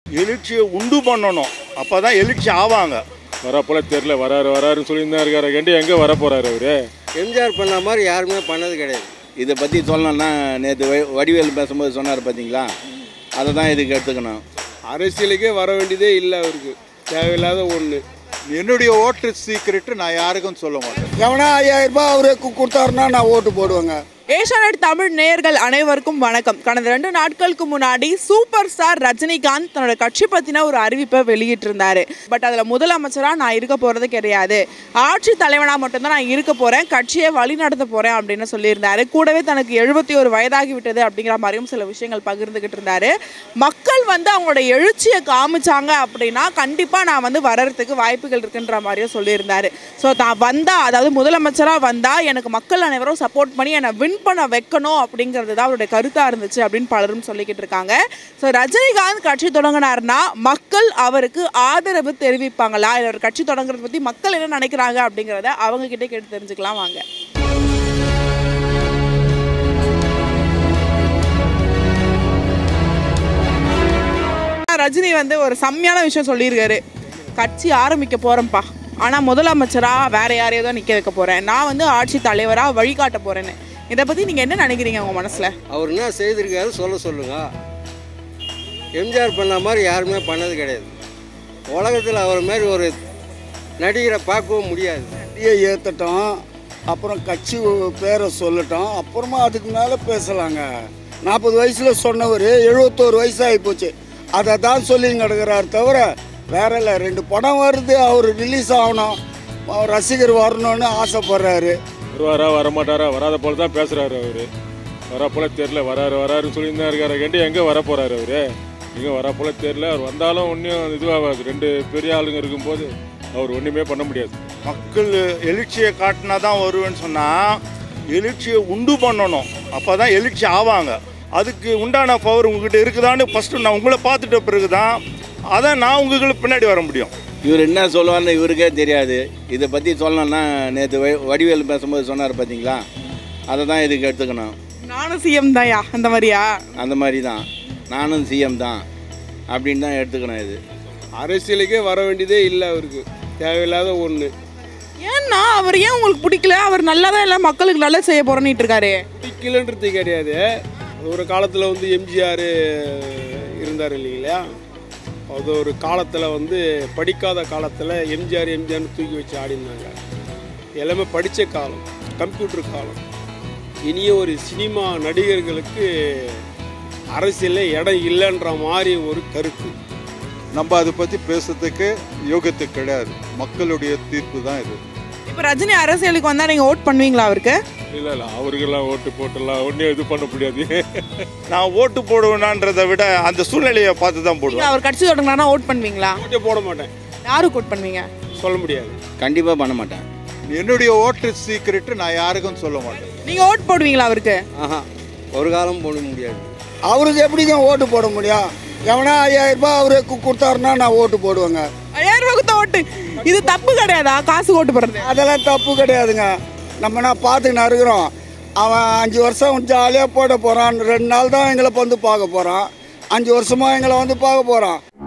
எழுச்சியை உண்டு பண்ணணும் அப்போ தான் எழுச்சி ஆவாங்க வரப்போல தெரில வராரு வராருன்னு சொல்லியிருந்தா இருக்காரு கண்டி எங்கே வர போறாரு அவரு எம்ஜிஆர் பண்ண மாதிரி யாருமே பண்ணது கிடையாது இதை பற்றி சொல்லணும்னா நேற்று வடிவேல் பேசும்போது சொன்னார் பார்த்தீங்களா அதை தான் இதுக்கு எடுத்துக்கணும் அரசியலுக்கே வர வேண்டியதே இல்லை அவருக்கு தேவையில்லாத ஒன்று என்னுடைய ஓட்டு சீக்கிரட்டு நான் யாருக்கும் சொல்ல மாட்டேன் எவனா ஐயாயிரம் ரூபாய் அவருக்கு கொடுத்தாருன்னா நான் ஓட்டு போடுவேங்க ஏஷியானெட் தமிழ் நேயர்கள் அனைவருக்கும் வணக்கம் கடந்த ரெண்டு நாட்களுக்கு முன்னாடி சூப்பர் ஸ்டார் ரஜினிகாந்த் தன்னோட கட்சி பற்றின ஒரு அறிவிப்பை வெளியிட்டிருந்தாரு பட் அதில் முதலமைச்சராக நான் இருக்க போகிறது கிடையாது ஆட்சி தலைவனாக மட்டும்தான் நான் இருக்க போகிறேன் கட்சியை வழி நடத்த போகிறேன் அப்படின்னு சொல்லியிருந்தாரு கூடவே தனக்கு எழுபத்தி ஒரு வயதாகி விட்டது அப்படிங்கிற மாதிரியும் சில விஷயங்கள் பகிர்ந்துக்கிட்டு இருந்தாரு மக்கள் வந்து அவங்களோட எழுச்சியை காமிச்சாங்க அப்படின்னா கண்டிப்பாக நான் வந்து வர்றதுக்கு வாய்ப்புகள் இருக்குன்ற மாதிரியும் சொல்லியிருந்தாரு ஸோ தான் வந்தா அதாவது முதலமைச்சராக வந்தா எனக்கு மக்கள் அனைவரும் சப்போர்ட் பண்ணி என்னை வின் பண்ண வைக்கணும் அப்படிங்கிறது தான் அவருடைய கருத்தாக இருந்துச்சு அப்படின்னு பலரும் சொல்லிக்கிட்டு இருக்காங்க ஸோ ரஜினிகாந்த் கட்சி தொடங்கினார்னா மக்கள் அவருக்கு ஆதரவு தெரிவிப்பாங்களா இல்லை ஒரு கட்சி தொடங்குறத பற்றி மக்கள் என்ன நினைக்கிறாங்க அப்படிங்கிறத அவங்க கிட்டே கேட்டு தெரிஞ்சுக்கலாம் வாங்க ரஜினி வந்து ஒரு செம்மையான விஷயம் சொல்லியிருக்காரு கட்சி ஆரம்பிக்க போகிறேன்ப்பா ஆனால் முதலமைச்சராக வேற யாரையோ தான் நிற்க வைக்க போகிறேன் நான் வந்து ஆட்சி தலைவராக வழிகாட்ட போகிறேன்னு இதை பற்றி நீங்கள் என்ன நினைக்கிறீங்க உங்கள் மனசில் அவர் என்ன செய்திருக்காரு சொல்ல சொல்லுங்க எம்ஜிஆர் பண்ண மாதிரி யாருமே பண்ணது கிடையாது உலகத்தில் அவர் மாதிரி ஒரு நடிகரை பார்க்கவும் முடியாது வண்டியை ஏற்றட்டும் அப்புறம் கட்சி பேரை சொல்லட்டும் அப்புறமா அதுக்கு மேலே பேசலாங்க நாற்பது வயசில் சொன்னவர் எழுபத்தோரு வயசாகி போச்சு அதை தான் சொல்லி கிடக்கிறார் தவிர வேற இல்லை ரெண்டு படம் வருது அவர் ரிலீஸ் ஆகணும் அவர் ரசிகர் வரணும்னு ஆசைப்படுறாரு வருவாரா வரமாட்டாரா வராத போல தான் பேசுறாரு அவரு வரப்போல தெரில வராரு வராருன்னு சொல்லியிருந்தா இருக்காரு கண்டி எங்கே வர போறாரு அவரு எங்கே வரப்போல தெரில அவர் வந்தாலும் ஒன்றும் இதுவாகாது ரெண்டு பெரிய ஆளுங்க இருக்கும்போது அவர் ஒன்றுமே பண்ண முடியாது மக்கள் எழுச்சியை காட்டினா தான் வருவேன்னு சொன்னால் எழுச்சியை உண்டு பண்ணணும் அப்போ தான் எழுச்சி ஆவாங்க அதுக்கு உண்டான பவர் உங்ககிட்ட இருக்குதான்னு ஃபஸ்ட்டு நான் உங்களை பார்த்துட்ட பிறகு தான் அதை நான் உங்களுக்கு பின்னாடி வர முடியும் இவர் என்ன சொல்லுவார்னு இவருக்கே தெரியாது இதை பற்றி சொல்லணும்னா நேற்று வடிவேல் பேசும்போது சொன்னார் பார்த்தீங்களா அதை தான் இதுக்கு எடுத்துக்கணும் நானும் சிஎம் தான்யா அந்த மாதிரியா அந்த மாதிரி தான் நானும் சிஎம் தான் அப்படின்னு தான் எடுத்துக்கணும் இது அரசியலுக்கே வர வேண்டியதே இல்லை அவருக்கு தேவையில்லாத ஒன்று ஏன்னா அவர் ஏன் உங்களுக்கு பிடிக்கல அவர் நல்லா தான் எல்லாம் மக்களுக்கு நல்லா செய்ய போறேன்னு இருக்காரு பிடிக்கலன்றது கிடையாது ஒரு காலத்தில் வந்து எம்ஜிஆர் இருந்தார் இல்லைங்களா அது ஒரு காலத்தில் வந்து படிக்காத காலத்தில் எம்ஜிஆர் எம்ஜிஆர்னு தூக்கி வச்சு ஆடினாங்க எல்லாமே படித்த காலம் கம்ப்யூட்டர் காலம் இனிய ஒரு சினிமா நடிகர்களுக்கு அரசியலில் இடம் இல்லைன்ற மாதிரி ஒரு கருத்து நம்ம அதை பற்றி பேசுறதுக்கு யோகத்து கிடையாது மக்களுடைய தீர்ப்பு தான் இது இப்போ ரஜினி அரசியலுக்கு வந்தா நீங்க ஓட் பண்ணுவீங்களா அவருக்கு இல்லை இல்லை அவருக்கெல்லாம் ஓட்டு போட்டுலாம் ஒன்றும் இது பண்ண முடியாது நான் ஓட்டு போடுவேனான்றதை விட அந்த சூழ்நிலையை பார்த்து தான் நீங்க போடுவேன் அவர் கட்சி தொடங்கினா ஓட் பண்ணுவீங்களா ஓட்டே போட மாட்டேன் யாருக்கு ஓட் பண்ணுவீங்க சொல்ல முடியாது கண்டிப்பாக பண்ண மாட்டேன் என்னுடைய ஓட்டு சீக்கிரட்டு நான் யாருக்கும் சொல்ல மாட்டேன் நீங்க ஓட் போடுவீங்களா அவருக்கு ஆஹா ஒரு காலம் போட முடியாது அவருக்கு எப்படிங்க ஓட்டு போட முடியும் எவனா ஐயாயிரம் ரூபாய் அவருக்கு கொடுத்தாருன்னா நான் ஓட்டு போடுவேங்க ஐயாயிரம் ரூபாய் கொடுத்த ஓட்டு இது தப்பு கிடையாதா காசு ஓட்டு போடுறது அதெல்லாம் தப்பு கிடையாதுங்க நம்ம நான் பார்த்துக்கின்னு இருக்கிறோம் அவன் அஞ்சு வருஷம் ஜாலியாக போட போகிறான் ரெண்டு நாள் தான் எங்களை வந்து பார்க்க போகிறான் அஞ்சு வருஷமாக எங்களை வந்து பார்க்க போகிறான்